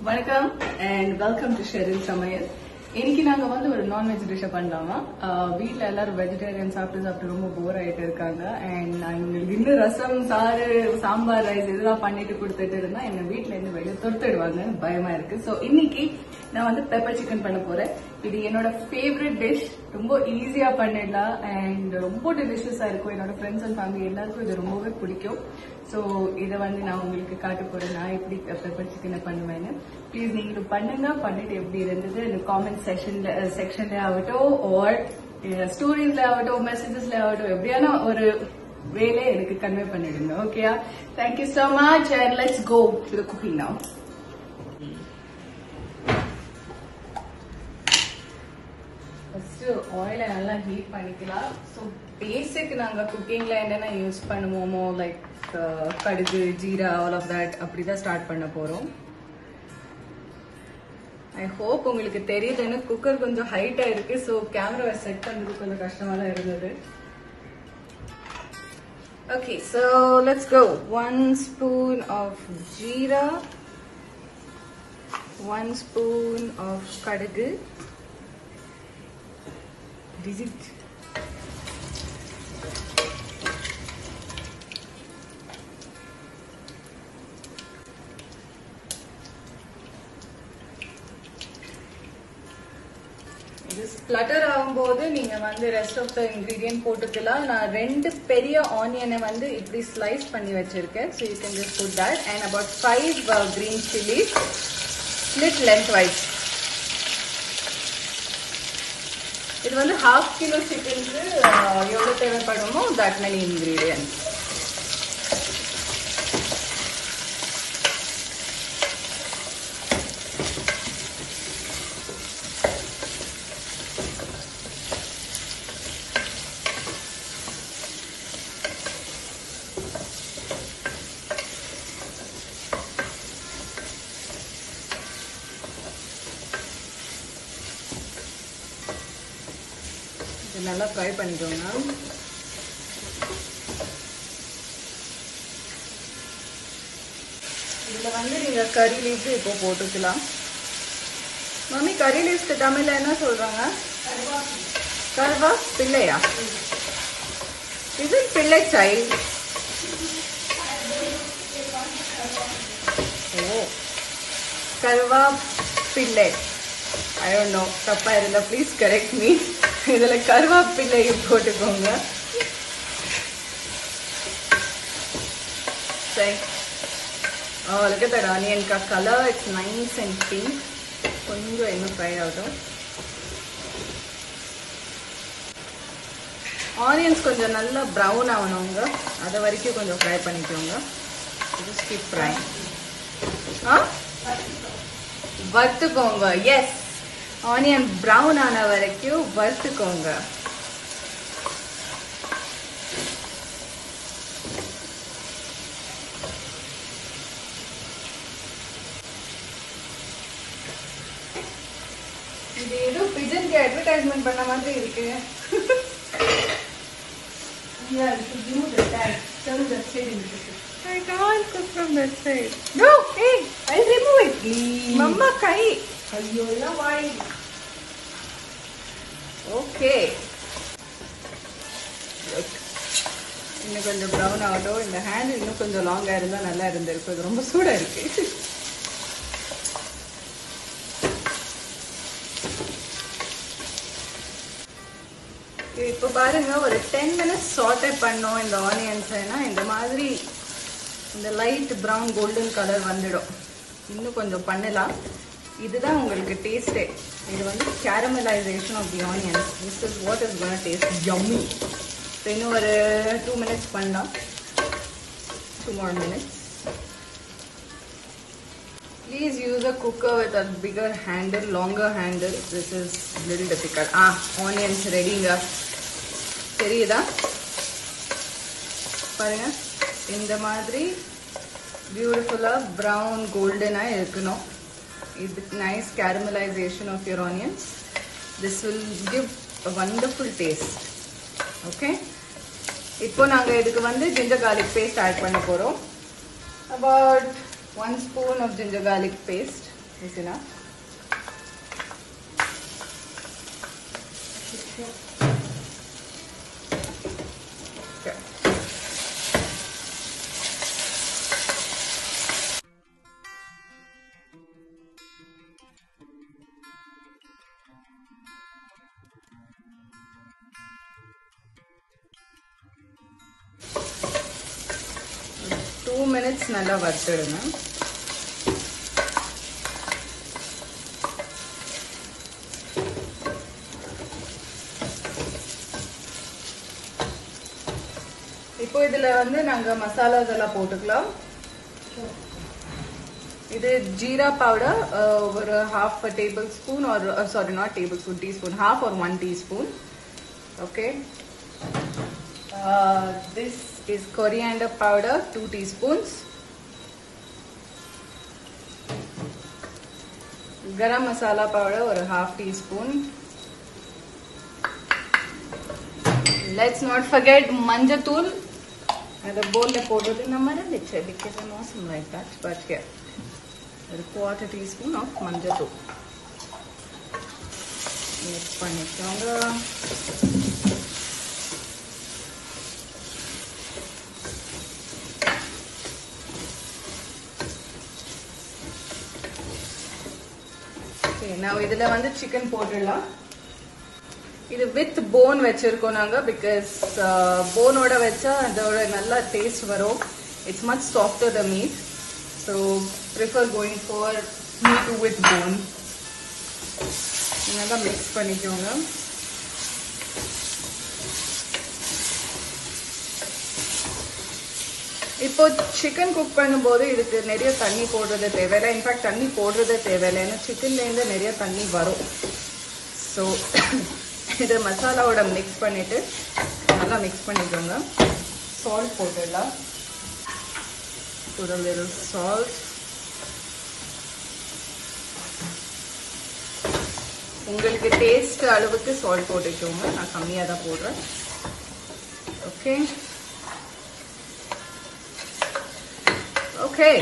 வணக்கம் and welcome to Sherin சமையல் இன்னைக்கு நாங்க வந்து ஒரு நான்வெஜ் டிஷ்ஷை பண்ணலாமா ஆஹ் வீட்ல எல்லாரும் வெஜிடேரியன் சாப்பிட்டு சாப்பிட்டு ரொம்ப போர் ஆயிட்டு இருக்காங்க அண்ட் நான் இவங்களுக்கு இன்னும் ரசம் சாறு சாம்பார் ரைஸ் இதெல்லாம் பண்ணிட்டு கொடுத்துட்டு இருந்தா என்ன வீட்ல இருந்து வெளியே தொடுத்துடுவாங்க பயமா இருக்கு சோ இன்னைக்கு நான் வந்து பெப்பர் சிக்கன் பண்ண போறேன் இது என்னோட ஃபேவரட் டிஷ் ரொம்ப ஈஸியா பண்ணிடலாம் அண்ட் ரொம்ப டெலிஷியஸா இருக்கும் என்னோட ஃப்ரெண்ட்ஸ் அண்ட் ஃபேமிலி எல்லாருக்கும் இது ரொம்பவே பிடிக்கும் ஸோ இதை வந்து நான் உங்களுக்கு காட்ட போறேன் நான் எப்படி பெப்பர் சிக்கனை பண்ணுவேன்னு ப்ளீஸ் நீங்களும் பண்ணுங்க பண்ணிட்டு எப்படி இருந்தது இந்த காமெண்ட் செக்ஷன்ல செக்ஷன்ல ஆகட்டும் ஆர் ஸ்டோரிஸ்ல ஆகட்டும் மெசேஜஸ்ல ஆகட்டும் எப்படியான ஒரு வேலை எனக்கு கன்வே பண்ணிடுங்க ஓகேயா thank you so much and let's go to the cooking now first ஆயிலை நல்லா ஹீட் பண்ணிக்கலாம் ஸோ பேசிக் நாங்கள் குக்கிங்ல என்னென்ன யூஸ் பண்ணுவோமோ லைக் கடுகு ஜீரா ஆல் ஆஃப் தட் அப்படி தான் ஸ்டார்ட் பண்ண போகிறோம் ஐ ஹோப் உங்களுக்கு தெரியுதுன்னு குக்கர் கொஞ்சம் ஹைட்டா இருக்கு ஸோ கேமராவை செட் பண்ணுறது கொஞ்சம் கஷ்டமா தான் இருந்தது okay so let's go one spoon of jeera one spoon of kadugu digit. இது ஸ்ப்ளட்டர் ஆகும்போது நீங்க வந்து ரெஸ்ட் ஆஃப் த இன்கிரீடியன்ட் போட்டுக்கலாம் நான் ரெண்டு பெரிய ஆனியனை வந்து இப்படி ஸ்லைஸ் பண்ணி வச்சிருக்கேன் so you can just put that and about five green chilli slit lengthwise இது வந்து ஹாஃப் கிலோ சிக்கனுக்கு எவ்வளோ தேவைப்படுமோ தட் மெனி இன்க்ரீடியன்ஸ் இது நல்லா ஃப்ரை பண்ணிக்கோங்க இதில் வந்து நீங்கள் கறி லீஃப் இப்போ போட்டுக்கலாம் மம்மி கறி லீஃப்க்கு தமிழில் என்ன சொல்கிறாங்க கருவா பிள்ளையா இது பிள்ளை சைல்ட் ஓ கருவா பிள்ளை ஐ டோன்ட் நோ தப்பா இருந்தா ப்ளீஸ் கரெக்ட் மீ இதுல கருவேப்பிள்ளை போட்டுக்கோங்க சரி oh look at that onion கா colour it's nice and pink கொஞ்சம் இன்னும் ஃப்ரை ஆகட்டும் ஆனியன்ஸ் கொஞ்சம் நல்லா ப்ரௌன் ஆகணுங்க அது வரைக்கும் கொஞ்சம் ஃப்ரை பண்ணிக்கோங்க ஜஸ்ட் கீப் ஃப்ரை ஆ வறுத்துக்கோங்க எஸ் ஆனியன் ப்ரௌன் ஆன வரைக்கும் வறுத்துக்கோங்க இது ஏதோ பிஜனுக்கு அட்வர்டைஸ்மெண்ட் பண்ண மாதிரி இருக்கு Yeah, you should remove the tag. Tell the shade in the picture. I can't cook from that side. No, hey, I'll remove it. Please. Mamma கை ஐயோ எல்லாம் வாய் ஓகே இன்னும் கொஞ்சம் ப்ரௌன் ஆகட்டும் இந்த ஹேண்ட் இன்னும் கொஞ்சம் லாங்கா இருந்தா நல்லா இருந்திருக்கும் இது ரொம்ப சூடா இருக்கு இப்போ பாருங்க ஒரு டென் மினிட்ஸ் சாட்டே பண்ணோம் இந்த ஆனியன்ஸ் இந்த மாதிரி இந்த லைட் ப்ரௌன் கோல்டன் கலர் வந்துடும் இன்னும் கொஞ்சம் பண்ணலாம் இதுதான் உங்களுக்கு டேஸ்டே இது வந்து caramelisation of the onions this is what is gone taste yummy இன்னும் ஒரு டூ மினிட்ஸ் பண்ணலாம் two more minutes please use a cooker with a bigger handle longer handle this is little difficult ah onions ரெடிங்க தெரியுதா பாருங்க இந்த மாதிரி பியூட்டிஃபுல்லாக brown கோல்டனாக இருக்கணும் இது nice caramelisation of your onions this will give a wonderful taste okay இப்போ நாங்கள் இதுக்கு வந்து ஜிஞ்சர் கார்லிக் பேஸ்ட் ஆட் பண்ண போகிறோம் about one spoon of ginger garlic paste Is enough? Okay. Two minutes நல்லா வறுத்துடுங்க இப்போ இதுல வந்து நாங்க மசாலாஸ் எல்லாம் போட்டுக்கலாம் இது ஜீரா பவுடர் ஒரு ஹாஃப் டேபிள் ஸ்பூன் ஒரு sorry not tablespoon teaspoon half ஒரு one teaspoon okay this is coriander powder two teaspoons garam masala powder ஒரு half teaspoon let's not forget மஞ்சத்தூள் அதை போலில் போடுறது நான் மறந்துச்சு because I'm awesome like that but here ஒரு குவார்ட்டர் டீஸ்பூன் ஆஃப் மஞ்சத்தூள் மிக்ஸ் பண்ணிக்கோங்க ஓகே நான் இதுல வந்து சிக்கன் போட்டுடலாம் இது வித் போன் வச்சிருக்கோம் நாங்க பிகாஸ் போனோட வச்சா அதோட நல்லா டேஸ்ட் வரும் it's much softer the meat so prefer going for meat with bone நல்லா மிக்ஸ் பண்ணிக்கோங்க இப்போ சிக்கன் குக் பண்ணும்போது இதுக்கு நிறைய தண்ணி போடுறது தேவையில்லை இன்ஃபேக்ட் தண்ணி போடுறதே தேவையில்லை ஏன்னா சிக்கன்லேருந்து நிறைய தண்ணி வரும் ஸோ இதை மசாலாவோட மிக்ஸ் பண்ணிட்டு நல்லா மிக்ஸ் பண்ணிக்கோங்க சால்ட் போட்டுடலாம் ஒரு லிட்டில் சால்ட் உங்களுக்கு டேஸ்ட் அளவுக்கு சால்ட் போட்டுக்கோங்க நான் கம்மியாக தான் போடுறேன் ஓகே ஓகே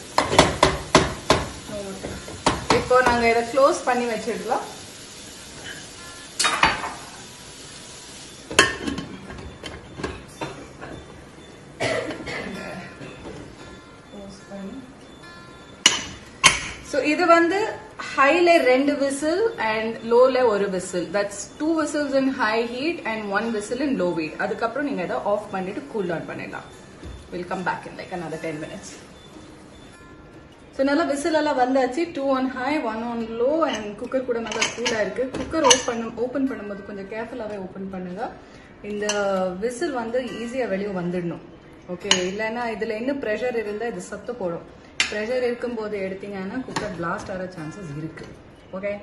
இப்போ நாங்கள் இதை க்ளோஸ் பண்ணி வச்சிடலாம் ஸோ இது வந்து ஹைல ரெண்டு விசில் அண்ட் லோல ஒரு whistle that's two whistles in high heat and one whistle in low heat அதுக்கப்புறம் நீங்க இதை ஆஃப் பண்ணிட்டு கூல் டவுன் பண்ணிடலாம் will come back in like another ten minutes so நல்லா விசில் எல்லாம் வந்தாச்சு two one high one one low and cooker கூட நல்லா கூலாக இருக்கு குக்கர் ஓப்பன் ஓப்பன் பண்ணும்போது கொஞ்சம் கேர்ஃபுல்லாகவே ஓப்பன் பண்ணுங்க இந்த விசில் வந்து ஈஸியாக வெளியே வந்துடணும் ஓகே இல்லைன்னா இதில் இன்னும் ப்ரெஷர் இருந்தால் இது சத்து போடும் ப்ரெஷர் இருக்கும்போது எடுத்தீங்கன்னா குக்கர் பிளாஸ்ட் ஆகிற சான்சஸ் இருக்கு ஓகே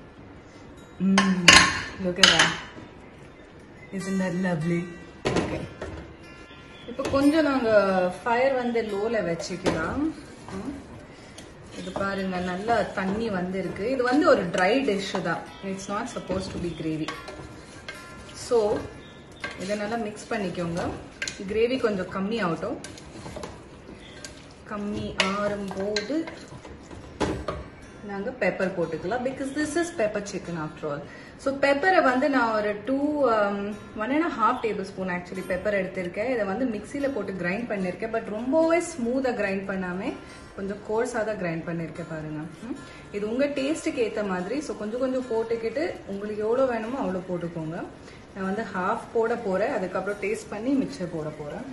ஓகேவா இஸ் தட் லவ்லி ஓகே இப்போ கொஞ்சம் நாங்கள் ஃபயர் வந்து லோவில் வச்சுக்கலாம் ம். இது பாருங்க நல்லா தண்ணி வந்திருக்கு இது வந்து ஒரு ட்ரை டிஷ் தான் it's not suppose to be gravy so இதை நல்லா மிக்ஸ் பண்ணிக்கோங்க கிரேவி கொஞ்சம் கம்மி ஆகட்டும் கம்மி ஆறும்போது நாங்கள் பெப்பர் போட்டுக்கலாம் because this is pepper chicken after all so பெப்பரை வந்து நான் ஒரு two one and half tablespoon actually pepper எடுத்திருக்கேன் இதை வந்து மிக்சியில் போட்டு கிரைண்ட் பண்ணியிருக்கேன் பட் ரொம்பவே ஸ்மூத்தாக கிரைண்ட் பண்ணாமல் கொஞ்சம் கோர்ஸாக தான் கிரைண்ட் பண்ணியிருக்கேன் பாருங்க ம். இது உங்கள் டேஸ்ட்டுக்கு ஏற்ற மாதிரி ஸோ கொஞ்சம் கொஞ்சம் போட்டுக்கிட்டு உங்களுக்கு எவ்வளோ வேணுமோ அவ்வளோ போட்டுக்கோங்க நான் வந்து ஹாஃப் போட போகிறேன் அதுக்கப்புறம் டேஸ்ட் பண்ணி மிக்சர் போட போகிறேன்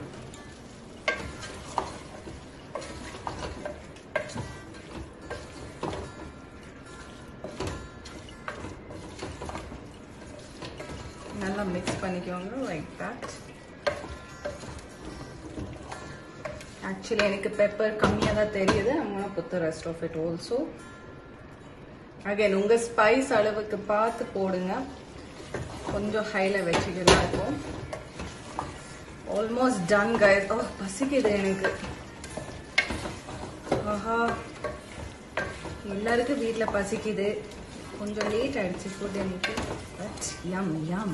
நல்லா மிக்ஸ் பண்ணிக்கோங்க லைக் தட் ஆக்சுவலி எனக்கு பெப்பர் கம்மியாக தான் தெரியுது I'm put the rest of it also again உங்கள் ஸ்பைஸ் அளவுக்கு பார்த்து போடுங்க கொஞ்சம் ஹையில் வச்சுக்கலாம் இருக்கும் ஆல்மோஸ்ட் டன் கைஸ் ஓ பசிக்குது எனக்கு ஆஹா எல்லாருக்கும் வீட்டில் பசிக்குது கொஞ்சம் லேட் ஆயிடுச்சு ஃபுட் எனக்கு பட் யம் யம்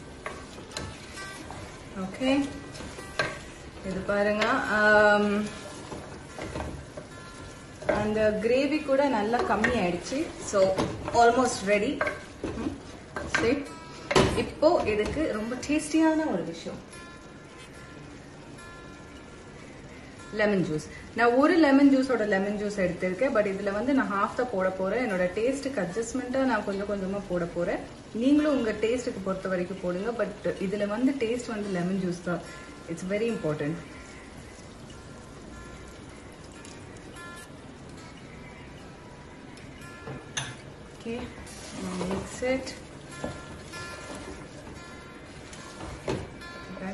ஓகே இது பாருங்க அந்த கிரேவி கூட நல்லா கம்மி ஆயிடுச்சு ஸோ ஆல்மோஸ்ட் ரெடி சரி இப்போ இதுக்கு ரொம்ப டேஸ்டியான ஒரு விஷயம் லெமன் ஜூஸ் நான் ஒரு லெமன் ஜூஸோட லெமன் ஜூஸ் எடுத்திருக்கேன் பட் இதுல வந்து நான் ஹாஃப் தான் போட போறேன் என்னோட டேஸ்ட்டுக்கு அட்ஜஸ்ட்மெண்ட்டா நான் கொஞ்சம் கொஞ்சமா போட போறேன் நீங்களும் உங்க டேஸ்ட்டுக்கு பொறுத்த வரைக்கும் போடுங்க பட் இதுல வந்து டேஸ்ட் வந்து லெமன் ஜூஸ் தான் it's very important Okay, now mix it. Okay.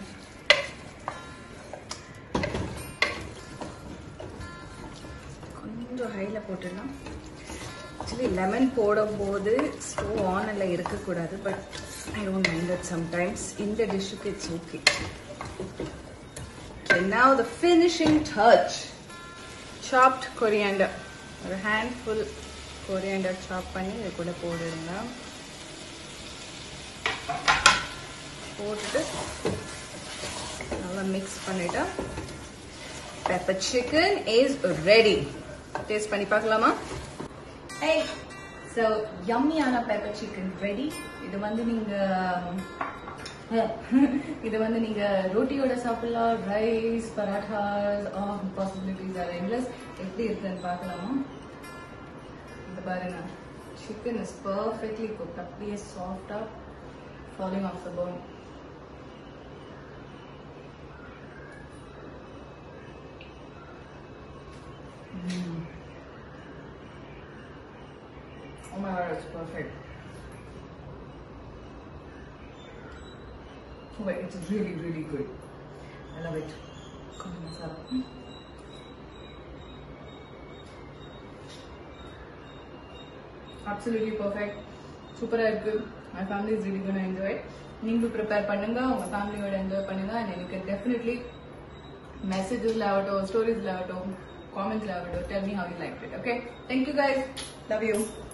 கொஞ்சம் ஹையில் போட்டுடலாம் ஆக்சுவலி லெமன் போடும்போது ஸ்டவ் ஆனில் இருக்கக்கூடாது but I don't mind that sometimes இந்த டிஷ்ஷுக்கு it's okay Okay, now the finishing touch. Chopped coriander. ஒரு handful கொரியாண்டர் சாப் பண்ணி இது கூட போடுங்க போட்டுட்டு நல்லா மிக்ஸ் பண்ணிட்டு pepper chicken is ready taste பண்ணி பார்க்கலாமா ஏய் ஸோ யம்மியான பெப்பர் சிக்கன் ரெடி இது வந்து நீங்க இது வந்து நீங்க ரோட்டியோட சாப்பிடலாம் rice parathas possibilities are endless எப்படி இருக்குன்னு பார்க்கலாமா இந்த பாருங்க சிக்கன் இஸ் பர்ஃபெக்ட்லி குக்ட் அப்படியே சாஃப்டா falling off the bone Oh my god, it's perfect. Oh wait, it's really, really good. I love it. Come on, masala. absolutely perfect சூப்பரா இருக்கு my family is really gonna enjoy it நீங்களும் prepare பண்ணுங்க உங்க ஃபேமிலியோட enjoy பண்ணுங்க and எனக்கு definitely மெசேஜஸ்ல ஆகட்டும் ஸ்டோரிஸ்ல ஆகட்டும் காமெண்ட்ஸ்ல ஆகட்டும் tell me how you like it okay thank you guys love you